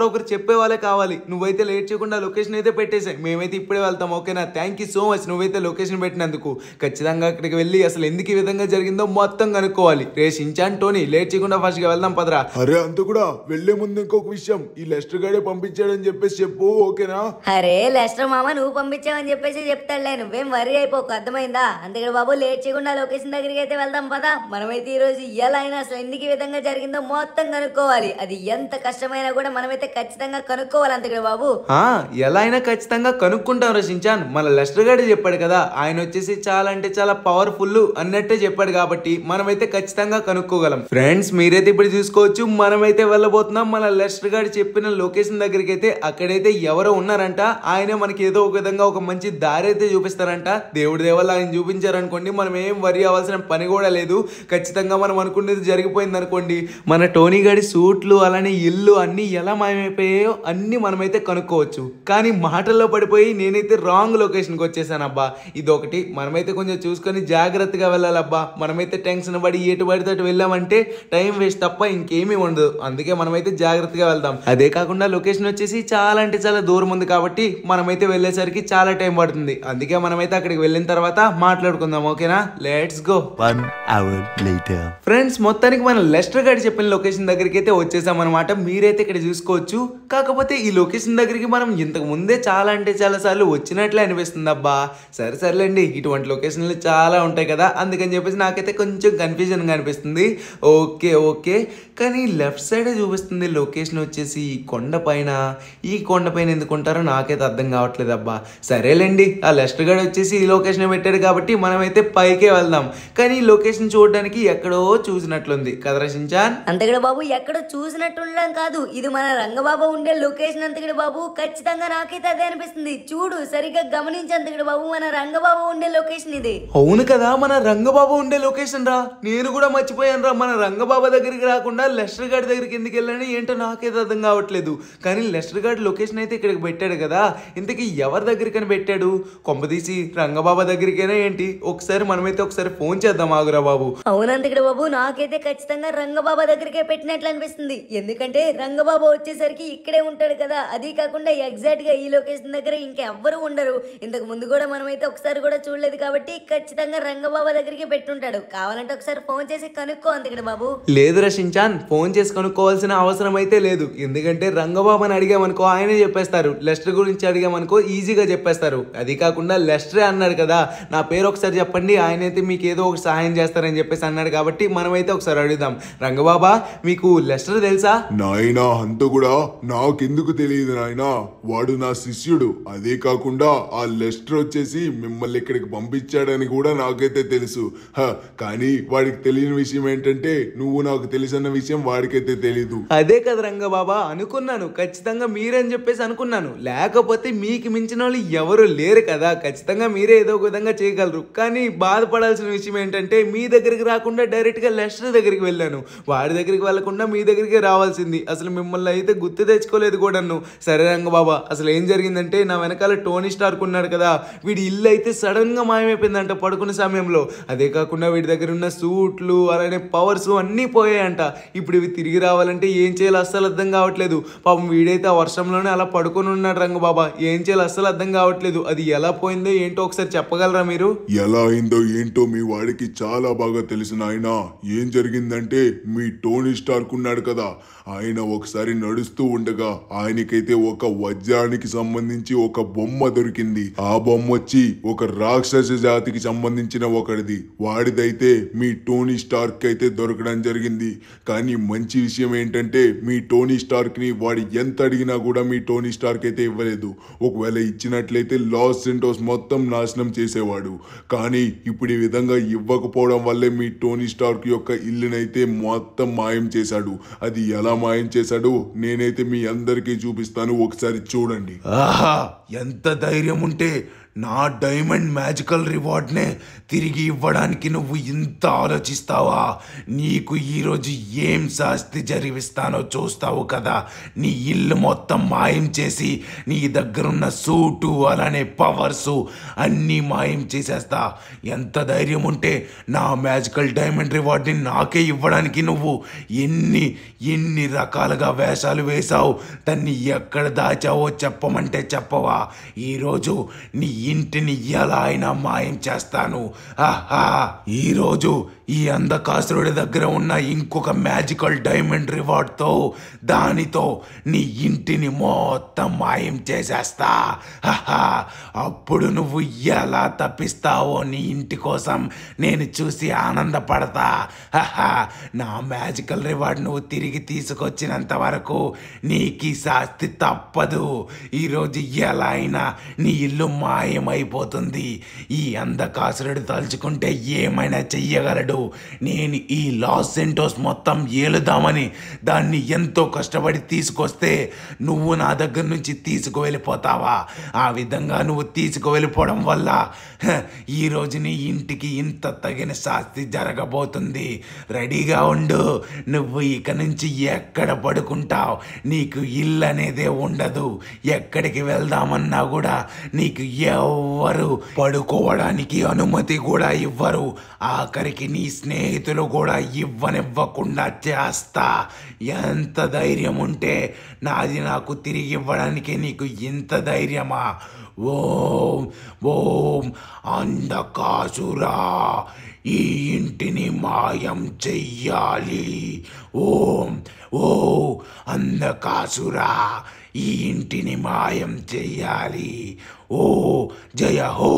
ఒకరు చెప్పే వాళ్ళే కావాలి నువ్వైతే లేట్ చేయకుండా లొకేషన్ అయితే పెట్టేసాయి మేమైతే ఇప్పుడే వెళ్తాం ఓకేనా థ్యాంక్ యూ సో మచ్ నువ్వైతే లొకేషన్ పెట్టినందుకు ఖచ్చితంగా అక్కడికి వెళ్ళి అసలు ఎందుకు ఈ విధంగా జరిగిందో మొత్తం కనుక్కోవాలి రే షించాన్ టోనీ లేట్ చేయకుండా ఫస్ట్గా వెళ్దాం పదరా అరే అంత కూడా వెళ్లే ముందు ఇంకొక విషయం ఈ లెస్టర్ గాడే పంపించాడని చెప్పేసి చెప్పు ఓకేనా అరే లెస్టర్ మామ నువ్వు పంపించావని చెప్పేసి చెప్తాడులే నువ్వేం వరి అయిపోకు అర్థమైందా అందుకని బాబు లేట్ చేయకుండా లొకేషన్ దగ్గరికి అయితే వెళ్దాం పదా మనమైతే ఈ రోజు ఎలా అయినా అసలు ఎందుకు ఈ విధంగా జరిగిందో మొత్తం కనుక్కోవాలి అది ఎంత కష్టమైనా కూడా మనమైతే ఖచ్చితంగా కనుక్కోవాలి అందుకని బాబు ఆ, ఎలా అయినా ఖచ్చితంగా కనుక్కుంటాం రచించాన్ మన లెస్టర్ గారు చెప్పాడు కదా ఆయన వచ్చేసి చాలా అంటే చాలా పవర్ఫుల్ అన్నట్టే చెప్పాడు కాబట్టి మనమైతే ఖచ్చితంగా కనుక్కోగలం ఫ్రెండ్స్ మీరైతే ఇప్పుడు చూసుకోవచ్చు మనమైతే వెళ్ళబోతున్నాం మన లెస్టర్ గారు చెప్పిన లొకేషన్ దగ్గరికి అయితే అక్కడైతే ఎవరో ఉన్నారంట ఆయన మనకి ఏదో ఒక విధంగా ఒక మంచి దారి అయితే చూపిస్తారంట దేవుడి దేవల్ల ఆయన చూపించారనుకోండి మనం ఏం వరి అవ్వాల్సిన పని కూడా లేదు ఖచ్చితంగా మనం అనుకునేది జరిగిపోయింది అనుకోండి మన టోనీ గారి సూట్లు అలానే ఇల్లు అన్ని ఎలా మాయమైపోయాయో అన్ని మనమైతే కనుక్కోవచ్చు కానీ మాటల్లో పడిపోయి నేనైతే రాంగ్ లొకేషన్కి వచ్చేసాను అబ్బా ఇదొకటి మనమైతే కొంచెం చూసుకొని జాగ్రత్తగా వెళ్ళాలబ్బా మనమైతే టెన్షన్ పడి ఎటు పడితే అటు వెళ్ళామంటే టైం వేస్ట్ తప్ప ఇంకేమీ ఉండదు అందుకే మనమైతే జాగ్రత్తగా వెళ్దాం అదే కాకుండా లొకేషన్ వచ్చేసి చాలా అంటే చాలా దూరం ఉంది కాబట్టి మనమైతే వెళ్ళేసరికి చాలా టైం పడుతుంది అందుకే మనమైతే అక్కడికి వెళ్ళిన తర్వాత మాట్లాడుకుందాం ఓకేనా let's go One hour later. Friends మొత్తానికి మనం లెస్టర్ గారి చెప్పిన లొకేషన్ దగ్గరికి అయితే వచ్చేసాం అనమాట మీరైతే ఇక్కడ చూసుకోవచ్చు కాకపోతే ఈ లొకేషన్ దగ్గరికి మనం ఇంతకు ముందే చాలా అంటే చాలా సార్లు వచ్చినట్లే అనిపిస్తుంది అబ్బా సరే సర్లేండి ఇటువంటి లొకేషన్లు చాలా ఉంటాయి కదా అందుకని చెప్పేసి నాకైతే కొంచెం కన్ఫ్యూజన్గా అనిపిస్తుంది ఓకే ఓకే కానీ లెఫ్ట్ సైడే చూపిస్తుంది లొకేషన్ వచ్చేసి ఈ కొండ పైన ఈ కొండ పైన ఎందుకు ఉంటారో నాకైతే అర్థం కావట్లేదు అబ్బా సరేలేండి ఆ లెస్టర్ గారు వచ్చేసి ఈ లొకేషన్ పెట్టాడు కాబట్టి మనమైతే పైకే వెళ్దాం కానీ ఈ లొకేషన్ చూడడానికి ఎక్కడో చూసినట్లుంది కదా రచించాన్ అంతగడ బాబు ఎక్కడో చూసినట్టు ఉండడం కాదు ఇది మన రంగబాబు ఉండే లొకేషన్ అంతగడ బాబు ఖచ్చితంగా నాకైతే అదే అనిపిస్తుంది చూడు సరిగ్గా గమనించి అంతగడ బాబు మన రంగబాబు ఉండే లొకేషన్ ఇది అవును కదా మన రంగబాబు ఉండే లొకేషన్ రా నేను కూడా మర్చిపోయాను రా మన రంగబాబు దగ్గరికి రాకుండా లెస్టర్ గారి దగ్గరికి ఎందుకు వెళ్ళాను ఏంటో నాకైతే అర్థం కావట్లేదు కానీ లెస్టర్ గారి లొకేషన్ అయితే ఇక్కడికి పెట్టాడు కదా ఇంతకీ ఎవరి దగ్గరికని పెట్టాడు కొంపదీసి రంగబాబా దగ్గరికైనా ఏంటి ఒకసారి మనమైతే ఒకసారి ఫోన్ చేద్దాం ఆగురా బాబు అవునంతగడ బాబు నాకైతే ఖచ్చితంగా రంగబాబా దగ్గరికే పెట్టినట్లు అనిపిస్తుంది ఎందుకంటే రంగబాబు వచ్చేసరికి ఇక్కడే ఉంటాడు కదా అది కాకుండా ఎగ్జాక్ట్ గా ఈ లొకేషన్ దగ్గర ఇంకెవ్వరు ఉండరు ఇంతకు ముందు కూడా మనమైతే ఒకసారి కూడా చూడలేదు కాబట్టి ఖచ్చితంగా రంగబాబా దగ్గరికి పెట్టుంటాడు కావాలంటే ఒకసారి ఫోన్ చేసి కనుక్కో అంతగడ బాబు లేదు రషించాన్ ఫోన్ చేసి కనుక్కోవాల్సిన అవసరం అయితే లేదు ఎందుకంటే రంగబాబుని అడిగామనుకో ఆయనే చెప్పేస్తారు లెస్టర్ గురించి అడిగామనుకో ఈజీగా చెప్పేస్తారు అది కాకుండా లెస్టరే అన్నాడు కదా నా పేరు ఒకసారి చెప్పండి ఆయన అయితే మీకు ఏదో ఒక సహాయం చేస్తారని చెప్పేసి అన్నాడు కాబట్టి మనమైతే ఒకసారి అడుగుదాం రంగబాబా మీకు లెస్టర్ తెలుసా నాయనా అంత కూడా నాకెందుకు తెలియదు నాయనా వాడు నా శిష్యుడు అదే కాకుండా ఆ లెస్టర్ వచ్చేసి మిమ్మల్ని ఇక్కడికి పంపించాడని కూడా నాకైతే తెలుసు హ, కానీ వాడికి తెలియని విషయం ఏంటంటే నువ్వు నాకు తెలిసిన విషయం వాడికైతే తెలీదు అదే కదా రంగబాబా అనుకున్నాను ఖచ్చితంగా మీరని చెప్పేసి అనుకున్నాను లేకపోతే మీకు మించిన వాళ్ళు ఎవరు లేరు కదా ఖచ్చితంగా మీరే ఏదో ఒక విధంగా చేయగలరు కానీ బాధపడాల్సిన విషయం ఏంటంటే మీ దగ్గరికి రాకుండా డైరెక్ట్గా లెస్టర్ దగ్గరికి వెళ్ళాను వాడి దగ్గరికి వెళ్ళకుండా మీ దగ్గరికి రావాల్సింది అసలు మిమ్మల్ని అయితే గుర్తు తెచ్చుకోలేదు కూడాను సరే రంగబాబా అసలు ఏం జరిగిందంటే నా వెనకాల టోనీ స్టార్క్ ఉన్నాడు కదా వీడి ఇల్లు అయితే సడన్ గా మాయమైపోయిందంట పడుకునే సమయంలో అదే కాకుండా వీడి దగ్గర ఉన్న సూట్లు అలానే పవర్స్ అన్నీ పోయాయంట ఇప్పుడు ఇవి తిరిగి రావాలంటే ఏం చేయాలో అస్సలు అర్థం కావట్లేదు పాపం వీడైతే ఆ వర్షంలోనే అలా పడుకొని ఉన్నాడు రంగబాబా ఏం చేయాలో అస్సలు అర్థం కావట్లేదు అది ఎలా పోయిందో ఏంటో ఒకసారి చెప్పగలరా మీరు ఎలా అయిందో ఏంటో మీ వాడికి చాలా బాగా తెలుసు నాయనా ఏం జరిగిందంటే మీ టోనీ స్టార్క్ ఉన్నాడు కదా ఆయన ఒకసారి నడుస్తూ ఉండగా ఆయనకైతే ఒక వజ్రానికి సంబంధించి ఒక బొమ్మ దొరికింది ఆ బొమ్మ వచ్చి ఒక రాక్షస జాతికి సంబంధించిన ఒకటిది వాడిదైతే మీ టోనీ స్టార్క్ అయితే దొరకడం జరిగింది కానీ మంచి విషయం ఏంటంటే మీ టోనీ స్టార్క్ ని వాడు ఎంత అడిగినా కూడా మీ టోనీ స్టార్క్ అయితే ఇవ్వలేదు ఒకవేళ ఇచ్చినట్లయితే లాస్ సెంటోస్ మొత్తం నాశనం చేసేవాడు కానీ ఇప్పుడు ఈ విధంగా ఇవ్వకపోవడం వల్లే మీ టోనీ స్టార్క్ యొక్క ఇల్లునైతే మొత్తం మాయం చేశాడు అది ఎలా మాయం చేశాడు నేనైతే మీ అందరికీ చూపిస్తాను ఒకసారి చూడండి ఆహా ఎంత ధైర్యం ఉంటే నా డైమండ్ మ్యాజికల్ రివార్డ్నే తిరిగి ఇవ్వడానికి నువ్వు ఇంత ఆలోచిస్తావా నీకు ఈరోజు ఏం శాస్తి జరిపిస్తానో చూస్తావు కదా నీ ఇల్లు మొత్తం మాయం చేసి నీ దగ్గరున్న సూటు అలానే పవర్సు అన్నీ మాయం చేసేస్తా ఎంత ధైర్యం ఉంటే నా మ్యాజికల్ డైమండ్ రివార్డ్ని నాకే ఇవ్వడానికి నువ్వు ఎన్ని ఎన్ని రకాలుగా వేషాలు వేశావు దాన్ని ఎక్కడ దాచావో చెప్పమంటే చెప్పవా ఈరోజు నీ ఇంటిని ఎలా అయినా మాయం చేస్తాను ఆహా ఈరోజు ఈ అంధకాసురుడి దగ్గర ఉన్న ఇంకొక మ్యాజికల్ డైమండ్ రివార్డ్తో దానితో నీ ఇంటిని మొత్తం మాయం చేసేస్తా ఆహా అప్పుడు నువ్వు ఎలా తప్పిస్తావో నీ ఇంటి కోసం నేను చూసి ఆనందపడతా ఆహా నా మ్యాజికల్ రివార్డ్ నువ్వు తిరిగి తీసుకొచ్చినంత వరకు నీకు ఈ శాస్తి తప్పదు ఈరోజు ఎలా అయినా నీ ఇల్లు మాయమైపోతుంది ఈ అంధకాసురుడు తలుచుకుంటే ఏమైనా చెయ్యగలడు నేను ఈ లాస్ సెంటోస్ మొత్తం ఏలుదామని దాన్ని ఎంతో కష్టపడి తీసుకొస్తే నువ్వు నా దగ్గర నుంచి తీసుకువెళ్ళిపోతావా ఆ విధంగా నువ్వు తీసుకువెళ్ళిపోవడం వల్ల హ, ఈరోజు నీ ఇంటికి ఇంత తగిన శాస్తి జరగబోతుంది రెడీగా ఉండు నువ్వు ఇక నుంచి ఎక్కడ పడుకుంటావు నీకు ఇల్లు అనేదే ఉండదు ఎక్కడికి వెళ్దామన్నా కూడా నీకు ఎవ్వరు పడుకోవడానికి అనుమతి కూడా ఇవ్వరు ఆఖరికి నీ స్నేహితులు కూడా ఇవ్వనివ్వకుండా చేస్తా ఎంత ధైర్యం ఉంటే నాది నాకు తిరిగి ఇవ్వడానికి నీకు ఇంత ధైర్యమా ఓం ఓం అంధకాసురా ఈ ఇంటిని మాయం చెయ్యాలి ఓం ఓ అంధకాసురా ఈ ఇంటిని మాయం చెయ్యాలి ఓ జయ హో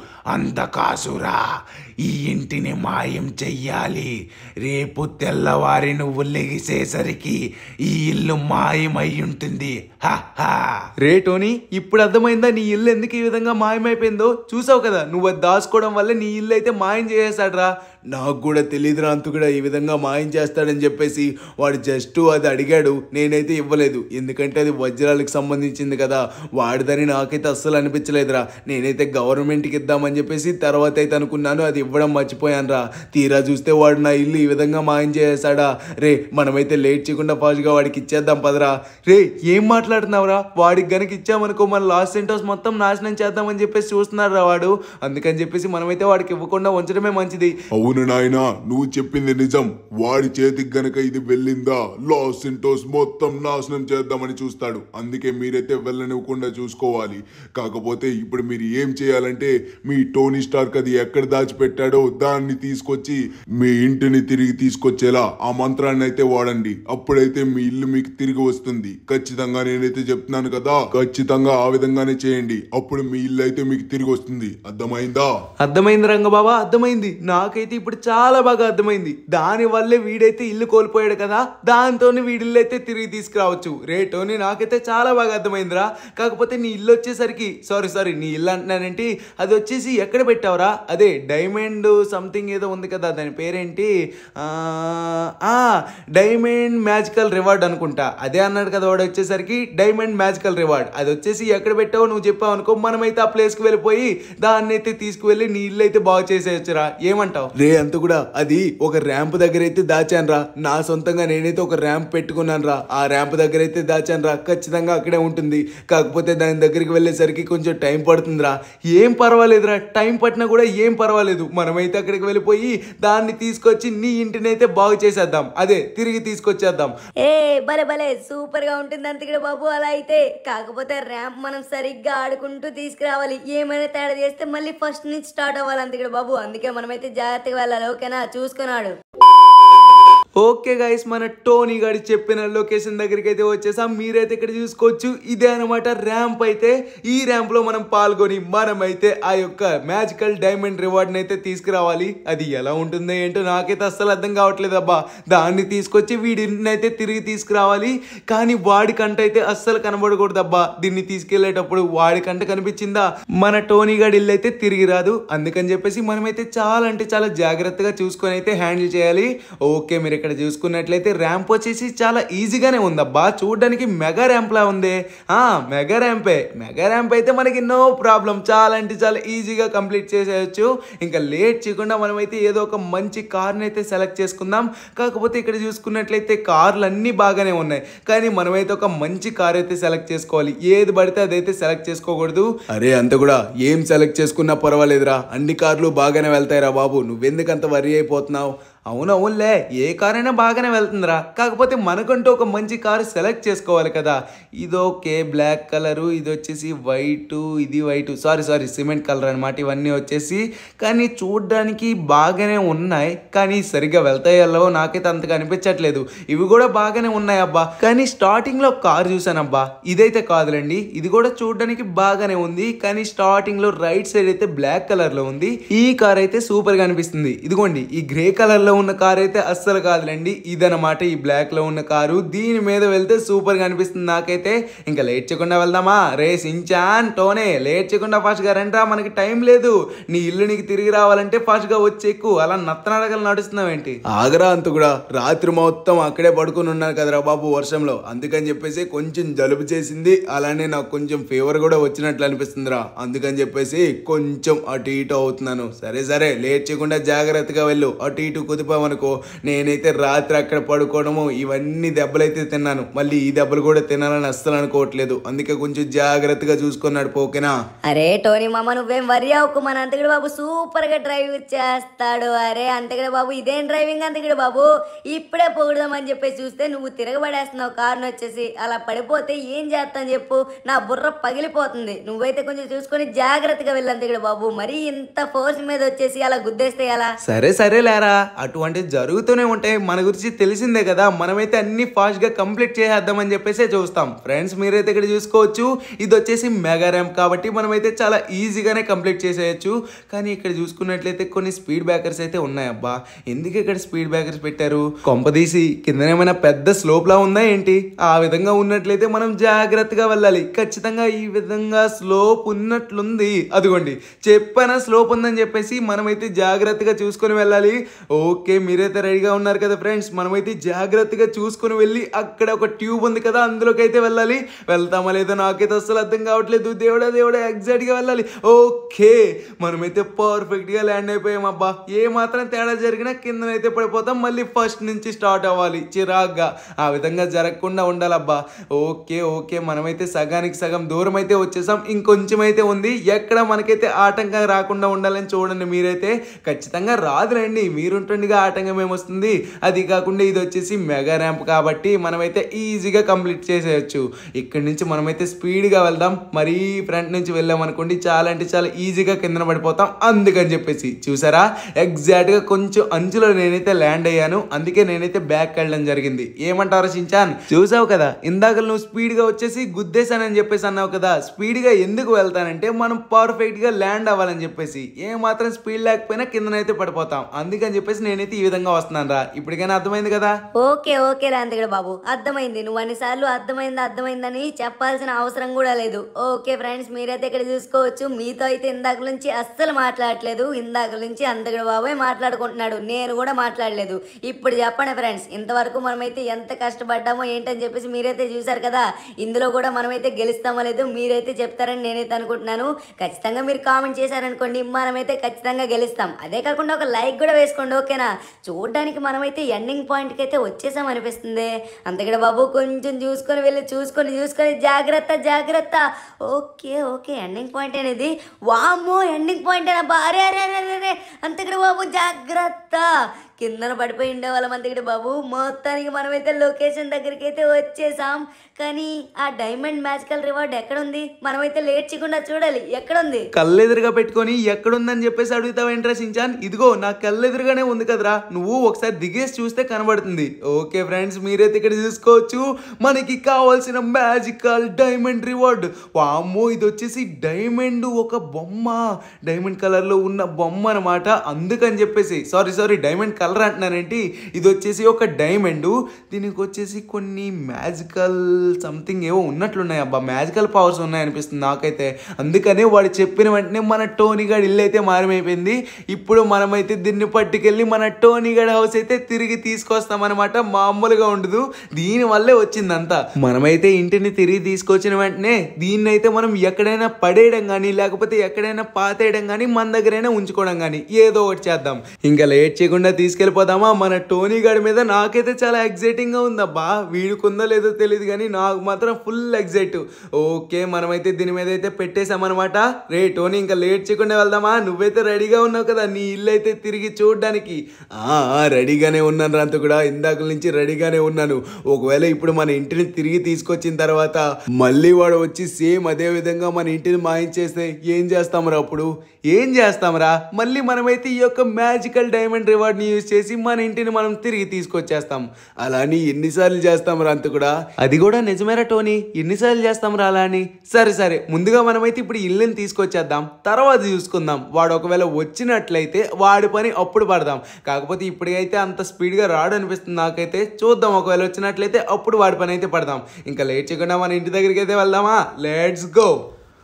అంధకాసురా ఈ ఇంటిని మాయం చెయ్యాలి రేపు తెల్లవారి నువ్వు లెగిసేసరికి ఈ ఇల్లు మాయమై ఉంటుంది హ హా రే టోనీ ఇప్పుడు అర్థమైందా నీ ఇల్లు ఎందుకు ఈ విధంగా మాయమైపోయిందో చూసావు కదా నువ్వు అది దాచుకోవడం వల్ల నీ ఇల్లు అయితే మాయం చేసేసాడ్రా నాకు కూడా తెలియదురా అంతు కూడా ఈ విధంగా మాయం చేస్తాడని చెప్పేసి వాడు జస్ట్ అది అడిగాడు నేనైతే ఇవ్వలేదు ఎందుకంటే అది వజ్రాలకు సంబంధించింది కదా వాడిదని నాకైతే అస్సలు అనిపించలేదురా నేనైతే గవర్నమెంట్కి ఇద్దామని చెప్పేసి తర్వాత అయితే అనుకున్నాను అది ఇవ్వడం మర్చిపోయాను రా తీరా చూస్తే వాడు నా ఇల్లు ఈ విధంగా మాయం చేసాడా రే మనమైతే లేట్ చేయకుండా ఫాస్ట్గా వాడికి ఇచ్చేద్దాం పదరా రే ఏం మాట్లాడుతున్నావురా వాడికి గనక ఇచ్చామనుకో మన లాస్ సెంటోస్ మొత్తం నాశనం చేద్దామని చెప్పేసి చూస్తున్నాడు రా వాడు అందుకని చెప్పేసి మనమైతే వాడికి ఇవ్వకుండా ఉంచడమే మంచిది అవును నాయనా నువ్వు చెప్పింది నిజం వాడి చేతికి గనక ఇది వెళ్ళిందా లాస్ సింటోస్ మొత్తం నాశనం చేద్దామని చూస్తాడు అందుకే మీరైతే వెళ్ళనివ్వకుండా చూసుకోవాలి కాకపోతే ఇప్పుడు మీరు ఏం చేయాలంటే మీ టోనీ స్టార్క్ అది ఎక్కడ దాచిపెట్టాడో దాన్ని తీసుకొచ్చి మీ ఇంటిని తిరిగి తీసుకొచ్చేలా ఆ మంత్రాన్ని అయితే వాడండి అప్పుడైతే మీ ఇల్లు మీకు తిరిగి వస్తుంది ఖచ్చితంగా నేనైతే చెప్తున్నాను కదా ఖచ్చితంగా ఆ విధంగానే చేయండి అప్పుడు మీ ఇల్లు అయితే మీకు తిరిగి వస్తుంది అర్థమైందా అర్థమైంది రంగబాబా అర్థమైంది నాకైతే ఇప్పుడు చాలా బాగా అర్థమైంది దాని వల్లే వీడైతే ఇల్లు కోల్పోయాడు కదా దాంతోనే వీడి ఇల్లు అయితే తిరిగి తీసుకురావచ్చు రేటోని నాకైతే చాలా బాగా అర్థమైందిరా కాకపోతే నీ ఇల్లు వచ్చేసరికి సారీ సారీ నీ ఇల్లు అంటున్నానంటే అది వచ్చేసి ఎక్కడ పెట్టావురా అదే డైమండ్ సంథింగ్ ఏదో ఉంది కదా దాని పేరేంటి ఆ, ఆ, డైమండ్ మ్యాజికల్ రివార్డ్ అనుకుంటా అదే అన్నాడు కదా వాడు వచ్చేసరికి డైమండ్ మ్యాజికల్ రివార్డ్ అది వచ్చేసి ఎక్కడ పెట్టావో నువ్వు చెప్పావు అనుకో మనమైతే ఆ ప్లేస్కి వెళ్ళిపోయి దాన్ని అయితే తీసుకువెళ్ళి నీ ఇల్లు అయితే బాగు చేసేయచ్చురా ఏమంటావు రే అంత కూడా అది ఒక ర్యాంప్ దగ్గర అయితే దాచాను రా నా సొంతంగా నేనైతే ఒక ర్యాంప్ పెట్టుకున్నాను రా ఆ ర్యాంప్ దగ్గర అయితే దాచాను రా ఖచ్చితంగా అక్కడే ఉంటుంది కాకపోతే దాని దగ్గరికి వెళ్ళేసరికి కొంచెం టైం పడుతుందిరా ఏం పర్వాలేదురా టైం పట్టినా కూడా ఏం పర్వాలేదు మనమైతే అక్కడికి వెళ్ళిపోయి దాన్ని తీసుకొచ్చి నీ ఇంటిని అయితే బాగు చేసేద్దాం అదే తిరిగి తీసుకొచ్చేద్దాం ఏ భలే భలే సూపర్ గా ఉంటుంది అంతకుడు బాబు అలా అయితే కాకపోతే ర్యాంప్ మనం సరిగ్గా ఆడుకుంటూ తీసుకురావాలి ఏమైనా తేడా చేస్తే మళ్ళీ ఫస్ట్ నుంచి స్టార్ట్ అవ్వాలి అంతకుడు బాబు అందుకే మనమైతే జాగ్రత్తగా వెళ్ళాలి ఓకేనా చూసుకున్నాడు ఓకే గైస్ మన టోనీ గారి చెప్పిన లొకేషన్ దగ్గరికి అయితే వచ్చేసాం మీరైతే ఇక్కడ చూసుకోవచ్చు ఇదే అనమాట ర్యాంప్ అయితే ఈ ర్యాంప్ లో మనం పాల్గొని మనమైతే ఆ యొక్క మ్యాజికల్ డైమండ్ రివార్డ్ అయితే తీసుకురావాలి అది ఎలా ఉంటుందో ఏంటో నాకైతే అస్సలు అర్థం కావట్లేదు అబ్బా దాన్ని తీసుకొచ్చి వీడిని అయితే తిరిగి తీసుకురావాలి కానీ వాడి కంట అయితే అస్సలు కనబడకూడదు అబ్బా దీన్ని తీసుకెళ్లేటప్పుడు వాడి కంట కనిపించిందా మన టోనీ గారి ఇల్లు అయితే తిరిగి రాదు అందుకని చెప్పేసి మనమైతే చాలా అంటే చాలా జాగ్రత్తగా చూసుకొని అయితే హ్యాండిల్ చేయాలి ఓకే మీరు ఇక్కడ చూసుకున్నట్లయితే ర్యాంప్ వచ్చేసి చాలా ఈజీగానే ఉందబ్బా చూడడానికి మెగా ర్యాంప్ లా ఉంది ఆ మెగా ర్యాంపే మెగా ర్యాంప్ అయితే మనకి నో ప్రాబ్లం చాలా అంటే చాలా ఈజీగా కంప్లీట్ చేసేయచ్చు ఇంకా లేట్ చేయకుండా మనమైతే ఏదో ఒక మంచి కార్ని అయితే సెలెక్ట్ చేసుకుందాం కాకపోతే ఇక్కడ చూసుకున్నట్లయితే కార్లు అన్నీ బాగానే ఉన్నాయి కానీ మనమైతే ఒక మంచి కార్ అయితే సెలెక్ట్ చేసుకోవాలి ఏది పడితే అదైతే సెలెక్ట్ చేసుకోకూడదు అరే అంత కూడా ఏం సెలెక్ట్ చేసుకున్నా పర్వాలేదురా అన్ని కార్లు బాగానే వెళ్తాయిరా బాబు నువ్వెందుకు అంత వరి అయిపోతున్నావు అవునవునులే ఏ కార్ అయినా బాగానే వెళ్తుందిరా కాకపోతే మనకంటూ ఒక మంచి కారు సెలెక్ట్ చేసుకోవాలి కదా ఇదోకే బ్లాక్ కలరు ఇది వచ్చేసి వైట్ ఇది white sorry sorry cement colour అనమాట ఇవన్నీ వచ్చేసి కానీ చూడడానికి బాగానే ఉన్నాయి కానీ సరిగ్గా వెళ్తాయి వెళ్ళవో నాకైతే అంతగా అనిపించట్లేదు ఇవి కూడా బాగానే ఉన్నాయి అబ్బా కానీ స్టార్టింగ్ లో కార్ చూసానబ్బా ఇదైతే కాదులేండి ఇది కూడా చూడడానికి బాగానే ఉంది కానీ స్టార్టింగ్ లో రైట్ సైడ్ అయితే బ్లాక్ కలర్ లో ఉంది ఈ కార్ అయితే సూపర్ గా అనిపిస్తుంది ఇదిగోండి ఈ గ్రే కలర్ లో ఉన్న కార్ అయితే అస్సలు కాదులేండి ఇదనమాట ఈ బ్లాక్ లో ఉన్న కారు దీని మీద వెళ్తే సూపర్ గా అనిపిస్తుంది నాకైతే ఇంకా లేట్ చేయకుండా వెళ్దామా రే సించాన్ టోనే లేట్ చేయకుండా ఫాస్ట్ గా రండ్రా మనకి టైం లేదు నీ ఇల్లు నీకు తిరిగి రావాలంటే ఫాస్ట్ గా వచ్చి ఎక్కువ అలా నత్తనడగలు నడుస్తున్నావేంటి ఆగరా అంత కూడా రాత్రి మొత్తం అక్కడే పడుకుని ఉన్నాను కదరా బాబు వర్షంలో అందుకని చెప్పేసి కొంచెం జలుబు చేసింది అలానే నాకు కొంచెం ఫీవర్ కూడా వచ్చినట్లు అనిపిస్తుందిరా అందుకని చెప్పేసి కొంచెం అటు ఇటు అవుతున్నాను సరే సరే లేట్ చేయకుండా జాగ్రత్తగా వెళ్ళు అటు ఇటు కుదిపామనుకో నేనైతే రాత్రి అక్కడ పడుకోవడము ఇవన్నీ దెబ్బలైతే తిన్నాను మళ్ళీ ఈ దెబ్బలు కూడా తినాలని అస్సలు అనుకోవట్లేదు అందుకే కొంచెం జాగ్రత్తగా చూసుకున్నాడు పోకేనా అరే టోనీ మామ నువ్వేం వరి అవ్వకు మన అంతగడ బాబు సూపర్ గా డ్రైవ్ చేస్తాడు అరే అంతగడ బాబు ఇదేం డ్రైవింగ్ అంతగడ బాబు ఇప్పుడే పొగుడదామని చెప్పేసి చూస్తే నువ్వు తిరగబడేస్తున్నావు కారుని వచ్చేసి అలా పడిపోతే ఏం చేస్తాను చెప్పు నా బుర్ర పగిలిపోతుంది నువ్వైతే కొంచెం చూసుకొని జాగ్రత్తగా వెళ్ళు అంతగడ బాబు మరీ ఇంత ఫోర్స్ మీద వచ్చేసి అలా గుద్దేస్తే ఎలా సరే సరే లేరా అటువంటి జరుగుతూనే ఉంటాయి మన గురించి తెలిసిందే కదా మనమైతే అన్ని ఫాస్ట్ గా కంప్లీట్ చేసేద్దామని చెప్పేసి చూస్తాం ఫ్రెండ్స్ మీరైతే ఇక్కడ చూసుకోవచ్చు ఇది వచ్చేసి మెగా ర్యాంప్ కాబట్టి మనమైతే చాలా ఈజీగానే కంప్లీట్ చేసేయచ్చు కానీ ఇక్కడ చూసుకున్నట్లయితే కొన్ని స్పీడ్ బ్రేకర్స్ అయితే ఉన్నాయి అబ్బా ఎందుకు ఇక్కడ స్పీడ్ బ్రేకర్స్ పెట్టారు కొంపదీసి కింద ఏమైనా పెద్ద స్లోప్ లా ఉందా ఏంటి ఆ విధంగా ఉన్నట్లయితే మనం జాగ్రత్తగా వెళ్ళాలి ఖచ్చితంగా ఈ విధంగా స్లోప్ ఉన్నట్లుంది అదిగోండి చెప్పానా స్లోప్ ఉందని చెప్పేసి మనమైతే జాగ్రత్తగా చూసుకొని వెళ్ళాలి ఓకే మీరైతే రెడీగా ఉన్నారు కదా ఫ్రెండ్స్ మనమైతే జాగ్రత్తగా చూసుకొని వెళ్ళి అక్కడ ఒక ట్యూబ్ ఉంది కదా అందులోకి అయితే వెళ్ళాలి వెళ్తామా లేదో నాకైతే అస్సలు అర్థం కావట్లేదు దేవుడా దేవుడా ఎగ్జాక్ట్ గా వెళ్ళాలి ఓకే మనమైతే పర్ఫెక్ట్ గా ల్యాండ్ అయిపోయాం అబ్బా ఏ మాత్రం తేడా జరిగినా కిందనైతే పడిపోతాం మళ్ళీ ఫస్ట్ నుంచి స్టార్ట్ అవ్వాలి చిరాగ్గా ఆ విధంగా జరగకుండా ఉండాలబ్బా ఓకే ఓకే మనమైతే సగానికి సగం దూరం అయితే వచ్చేసాం ఇంకొంచెం అయితే ఉంది ఎక్కడ మనకైతే ఆటంకం రాకుండా ఉండాలని చూడండి మీరైతే ఖచ్చితంగా రాదులేండి మీరుంటుండగా ఆటంకం ఏమొస్తుంది అది కాకుండా ఇది వచ్చేసి మెగా ర్యాంప్ కాబట్టి మనమైతే ఈజీగా కంప్లీట్ చేసేయచ్చు ఇక్కడి నుంచి మనమైతే స్పీడ్గా వెళ్దాం మరీ ఫ్రంట్ నుంచి వెళ్ళాం అనుకోండి చాలా అంటే చాలా ఈజీగా కిందన పడిపోతాం అందుకని చెప్పేసి చూసారా ఎగ్జాక్ట్గా కొంచెం అంచులో నేనైతే ల్యాండ్ అయ్యాను అందుకే నేనైతే బ్యాక్ వెళ్ళడం జరిగింది ఏమంటారు సించాన్ చూసావు కదా ఇందాక నువ్వు స్పీడ్గా వచ్చేసి గుద్దేశానని చెప్పేసి అన్నావు కదా స్పీడ్గా ఎందుకు వెళ్తానంటే మనం పర్ఫెక్ట్గా ల్యాండ్ అవ్వాలని చెప్పేసి ఏ మాత్రం స్పీడ్ లేకపోయినా కిందనైతే పడిపోతాం అందుకని చెప్పేసి నేనైతే ఈ విధంగా వస్తున్నాను రా ఇప్పటికైనా అర్థమైంది కదా ఓకే ఓకే రాంతిగడ బాబు అర్థమైంది నువ్వు అన్నిసార్లు అర్థమైంది అర్థమైందని చెప్పాల్సిన అవసరం కూడా లేదు ఓకే ఫ్రెండ్స్ మీరైతే ఇక్కడ చూసుకోవచ్చు మీతో అయితే ఇందాక నుంచి అస్సలు మాట్లాడట్లేదు ఇందాక నుంచి అంతగడ బాబే మాట్లాడుకుంటున్నాడు నేను కూడా మాట్లాడలేదు ఇప్పుడు చెప్పండి ఫ్రెండ్స్ ఇంతవరకు మనమైతే ఎంత కష్టపడ్డామో ఏంటని చెప్పేసి మీరైతే చూసారు కదా ఇందులో కూడా మనమైతే గెలుస్తామో లేదో మీరైతే చెప్తారని నేనైతే అనుకుంటున్నాను ఖచ్చితంగా మీరు కామెంట్ చేశారనుకోండి మనమైతే ఖచ్చితంగా గెలుస్తాం అదే కాకుండా ఒక లైక్ కూడా వేసుకోండి ఓకేనా చూడడానికి మనమైతే ఎండింగ్ పాయింట్కి అయితే వచ్చేసాం అనిపిస్తుంది అంతకడ బాబు కొంచెం చూసుకొని వెళ్ళి చూసుకొని చూసుకొని జాగ్రత్త జాగ్రత్త ఓకే ఓకే ఎండింగ్ పాయింట్ అనేది వామ్మో ఎండింగ్ పాయింట్ అబ్బా అరే అరే అరే అరే, అరే అంతకడ బాబు జాగ్రత్త కిందన పడిపోయి ఉండే వాళ్ళం అంతకడ బాబు మొత్తానికి మనమైతే లొకేషన్ దగ్గరికి అయితే వచ్చేసాం కానీ ఆ డైమండ్ మ్యాజికల్ రివార్డ్ ఎక్కడుంది మనమైతే లేట్ చేయకుండా చూడాలి ఎక్కడుంది కళ్ళెదురుగా పెట్టుకొని ఎక్కడుందని చెప్పేసి అడుగుతావేంట్రా సించాన్ ఇదిగో నా కళ్ళెదురుగానే ఉంది కదరా నువ్వు ఒకసారి దిగేసి చూస్తే కనబడుతుంది ఓకే ఫ్రెండ్స్ మీరైతే ఇక్కడ చూసుకోవచ్చు మనకి కావాల్సిన మ్యాజికల్ డైమండ్ రివార్డ్ వామ్మో ఇది వచ్చేసి డైమండ్ ఒక బొమ్మ డైమండ్ కలర్ లో ఉన్న బొమ్మ అనమాట అందుకని చెప్పేసి sorry sorry diamond colour colour అంటున్నానంటే ఇది వచ్చేసి ఒక డైమండ్ దీనికి వచ్చేసి కొన్ని మ్యాజికల్ సంథింగ్ ఏవో ఉన్నట్లున్నాయి అబ్బా మ్యాజికల్ పవర్స్ ఉన్నాయి అనిపిస్తుంది నాకైతే అందుకనే వాడు చెప్పిన వెంటనే మన టోనీ గడ్ ఇల్లు అయితే మారమైపోయింది ఇప్పుడు మనమైతే దీన్ని పట్టుకెళ్ళి మన టోనీ గడ్ హౌస్ అయితే తిరిగి తీసుకొస్తామన్నమాట మామూలుగా ఉండదు దీని వల్లే వచ్చిందంతా మనమైతే ఇంటిని తిరిగి తీసుకొచ్చిన వెంటనే దీన్ని అయితే మనం ఎక్కడైనా పడేయడం కానీ లేకపోతే ఎక్కడైనా పాతేయడం కానీ మన దగ్గరైనా ఉంచుకోవడం కానీ ఏదో ఒకటి చేద్దాం ఇంకా లేట్ చేయకుండా తీసుకెళ్ళిపోదామా మన టోనీ గడి మీద నాకైతే చాలా ఎగ్జైటింగ్ గా ఉందబ్బా వీడుకుందో లేదో తెలియదు కానీ నాకు మాత్రం ఫుల్ ఎగ్జైట్ ఓకే మనమైతే దీని మీద అయితే పెట్టేశామన్నమాట రే టోనీ ఇంకా లేట్ చేయకుండా వెళ్దామా నువ్వైతే రెడీగా ఉన్నావు కదా నీ ఇల్లు అయితే తిరిగి చూడడానికి ఆ, ఆ, రెడీగానే ఉన్నాను రంత కూడా ఇందాక నుంచి రెడీగానే ఉన్నాను ఒకవేళ ఇప్పుడు మన ఇంటిని తిరిగి తీసుకొచ్చిన తర్వాత మళ్ళీ వాడు వచ్చి సేమ్ అదే విధంగా మన ఇంటిని మాయించేస్తే ఏం చేస్తామరా అప్పుడు ఏం చేస్తాంరా మళ్ళీ మనమైతే ఈ యొక్క మ్యాజికల్ డైమండ్ రివార్డ్ని యూజ్ చేసి మన ఇంటిని మనం తిరిగి తీసుకొచ్చేస్తాం అలా అని ఎన్నిసార్లు చేస్తామరా అంత కూడా అది కూడా నిజమేరా టోనీ ఎన్నిసార్లు చేస్తాం రా అలా అని సరే సరే ముందుగా మనమైతే ఇప్పుడు ఇల్లుని తీసుకొచ్చేద్దాం తర్వాత చూసుకుందాం వాడు ఒకవేళ వచ్చినట్లయితే వాడి పని అప్పుడు పడదాం కాకపోతే ఇప్పటికైతే అంత స్పీడ్గా రాడు అనిపిస్తుంది నాకైతే చూద్దాం ఒకవేళ వచ్చినట్లయితే అప్పుడు వాడి పని అయితే పడదాం ఇంకా లేట్ చేయకుండా మన ఇంటి దగ్గరికి అయితే వెళ్దామా లెట్స్ గో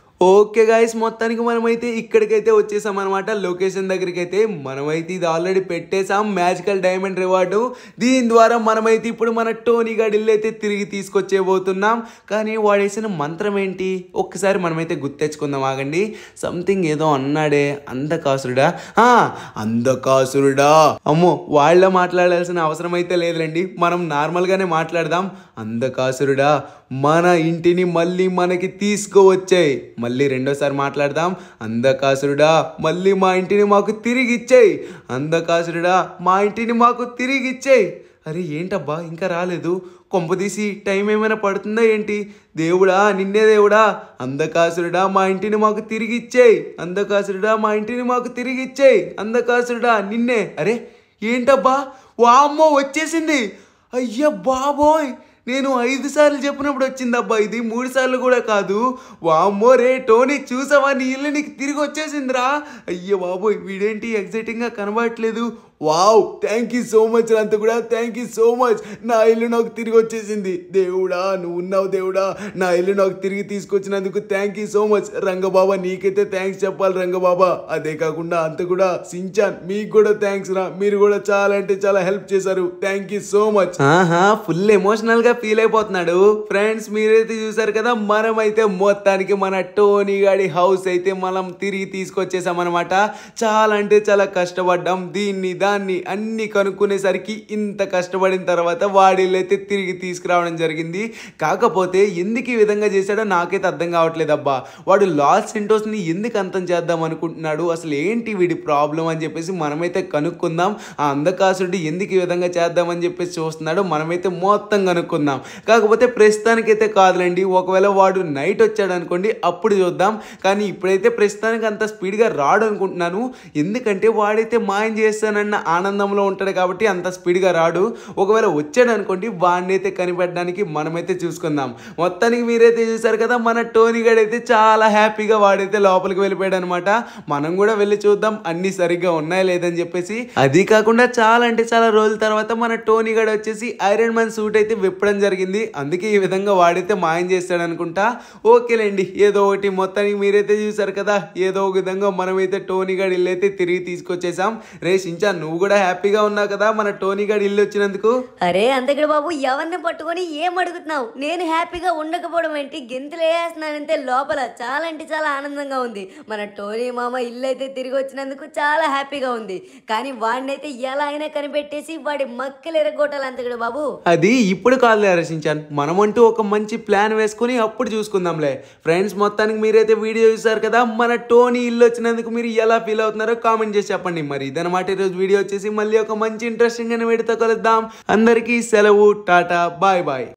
ఓకే గాయస్ మొత్తానికి మనమైతే ఇక్కడికైతే వచ్చేసాం అనమాట లొకేషన్ దగ్గరికి అయితే మనమైతే ఇది ఆల్రెడీ పెట్టేసాం మ్యాజికల్ డైమండ్ రివార్డు దీని ద్వారా మనమైతే ఇప్పుడు మన టోనీ గాడి ఇల్లు అయితే తిరిగి తీసుకొచ్చేబోతున్నాం కానీ వాడేసిన మంత్రం ఏంటి ఒక్కసారి మనమైతే గుర్తెచ్చుకుందాం ఆగండి సంథింగ్ ఏదో అన్నాడే అందకాసురుడా ఆ, అందకాసురుడా అమ్మో వాళ్ళ మాట్లాడాల్సిన అవసరం అయితే లేదులేండి మనం నార్మల్గానే మాట్లాడదాం అందకాసురుడా మన ఇంటిని మళ్ళీ మనకి తీసుకువచ్చాయి మళ్ళీ రెండోసారి మాట్లాడదాం అందకాసురుడా మళ్ళీ మా ఇంటిని మాకు తిరిగి ఇచ్చేయి అందకాసురుడా మా ఇంటిని మాకు తిరిగి ఇచ్చేయి అరే ఏంటబ్బా ఇంకా రాలేదు కొంపదీసి టైం ఏమైనా పడుతుందా ఏంటి దేవుడా నిన్నే దేవుడా అందకాసురుడా మా ఇంటిని మాకు తిరిగి ఇచ్చేయి అందకాసురుడా మా ఇంటిని మాకు తిరిగి ఇచ్చేయి అందకాసురుడా నిన్నే అరే ఏంటబ్బా వామ్మో వచ్చేసింది అయ్య బాబోయ్ నేను ఐదు సార్లు చెప్పినప్పుడు వచ్చిందబ్బా ఇది మూడు సార్లు కూడా కాదు వామ్మో రే టోనీ చూసావా నీ ఇల్లు నీకు తిరిగి వచ్చేసిందిరా అయ్య బాబోయ్ వీడేంటి ఎగ్జైటింగ్గా కనబడట్లేదు wow thank you so much అంత కూడా థ్యాంక్ యూ సో మచ్ నా ఇల్లు నాకు తిరిగి వచ్చేసింది దేవుడా నువ్వు ఉన్నావు దేవుడా నా ఇల్లు నాకు తిరిగి తీసుకొచ్చినందుకు thank you so much Rangababa నీకైతే థ్యాంక్స్ చెప్పాలి రంగబాబా అదే కాకుండా అంత కూడా సించాన్ మీకు కూడా థ్యాంక్స్ రా మీరు కూడా చాలా అంటే చాలా హెల్ప్ చేశారు థ్యాంక్ యూ సో మచ్ ఆహా ఫుల్ ఎమోషనల్ గా ఫీల్ అయిపోతున్నాడు ఫ్రెండ్స్ మీరైతే చూసారు కదా మనమైతే మొత్తానికి మన టోనీ గాడి హౌస్ అయితే మనం తిరిగి తీసుకొచ్చేసామన్నమాట చాలా అంటే చాలా కష్టపడ్డాం దీన్ని దాన్ని అన్ని కనుక్కునేసరికి ఇంత కష్టపడిన తర్వాత వాడిల్లైతే తిరిగి తీసుకురావడం జరిగింది కాకపోతే ఎందుకు ఈ విధంగా చేశాడో నాకైతే అర్థం కావట్లేదు అబ్బా వాడు లాస్ ని ఎందుకు అంతం చేద్దాం అనుకుంటున్నాడు అసలు ఏంటి వీడి ప్రాబ్లం అని చెప్పేసి మనమైతే కనుక్కుందాం ఆ అందకాసుడు ఎందుకు ఈ విధంగా చేద్దామని చెప్పేసి చూస్తున్నాడు మనమైతే మొత్తం కనుక్కుందాం కాకపోతే ప్రస్తుతానికైతే కాదులేండి ఒకవేళ వాడు నైట్ వచ్చాడు అనుకోండి అప్పుడు చూద్దాం కానీ ఇప్పుడైతే ప్రస్తుతానికి అంత స్పీడ్గా రాడు అనుకుంటున్నాను ఎందుకంటే వాడైతే మాయం చేస్తానన్న ఆనందంలో ఉంటాడు కాబట్టి అంత స్పీడ్గా రాడు ఒకవేళ వచ్చాడు అనుకోండి వాడిని అయితే కనిపెట్టడానికి మనమైతే చూసుకుందాం మొత్తానికి మీరైతే చూసారు కదా మన టోనీ గడ్ అయితే చాలా హ్యాపీగా వాడైతే లోపలికి వెళ్ళిపోయాడు అనమాట మనం కూడా వెళ్ళి చూద్దాం అన్ని సరిగ్గా ఉన్నాయా లేదని చెప్పేసి అది కాకుండా చాలా అంటే చాలా రోజుల తర్వాత మన టోనీ గడ్ వచ్చేసి ఐరన్ మ్యాన్ సూట్ అయితే విప్పడం జరిగింది అందుకే ఈ విధంగా వాడైతే మాయం చేస్తాడు అనుకుంటా ఓకేలేండి ఏదో ఒకటి మొత్తానికి మీరైతే చూసారు కదా ఏదో ఒక విధంగా మనమైతే టోనీ గడ్ ఇల్లు అయితే తిరిగి తీసుకొచ్చేసాం రే షించా నువ్వు కూడా హ్యాపీగా ఉన్నావు కదా మన టోనీ గడ్ ఇల్లు వచ్చినందుకు అరే అంతకుడు బాబు ఎవరిని పట్టుకొని ఏం అడుగుతున్నావు నేను హ్యాపీగా ఉండకపోవడం ఏంటి గెంతులు వేస్తున్నానంతే లోపల చాలా అంటే చాలా ఆనందంగా ఉంది మన టోనీ మామ ఇల్లు అయితే తిరిగి వచ్చినందుకు చాలా హ్యాపీగా ఉంది కానీ వాడినైతే ఎలా అయినా కనిపెట్టేసి వాడి మక్కలు ఎరగొట్టాలి అంతకుడు బాబు అది ఇప్పుడు కాదు రచించాను మనమంటూ ఒక మంచి ప్లాన్ వేసుకుని అప్పుడు చూసుకుందాంలే ఫ్రెండ్స్ మొత్తానికి మీరైతే వీడియో చూసారు కదా మన టోనీ ఇల్లు వచ్చినందుకు మీరు ఎలా ఫీల్ అవుతున్నారో కామెంట్ చేసి చెప్పండి మరి ఇదనమాట ఈరోజు వీడియో వచ్చేసి మళ్ళీ ఒక మంచి ఇంట్రెస్టింగ్ అని వీడితో కలుద్దాం అందరికీ సెలవు టాటా బాయ్ బాయ్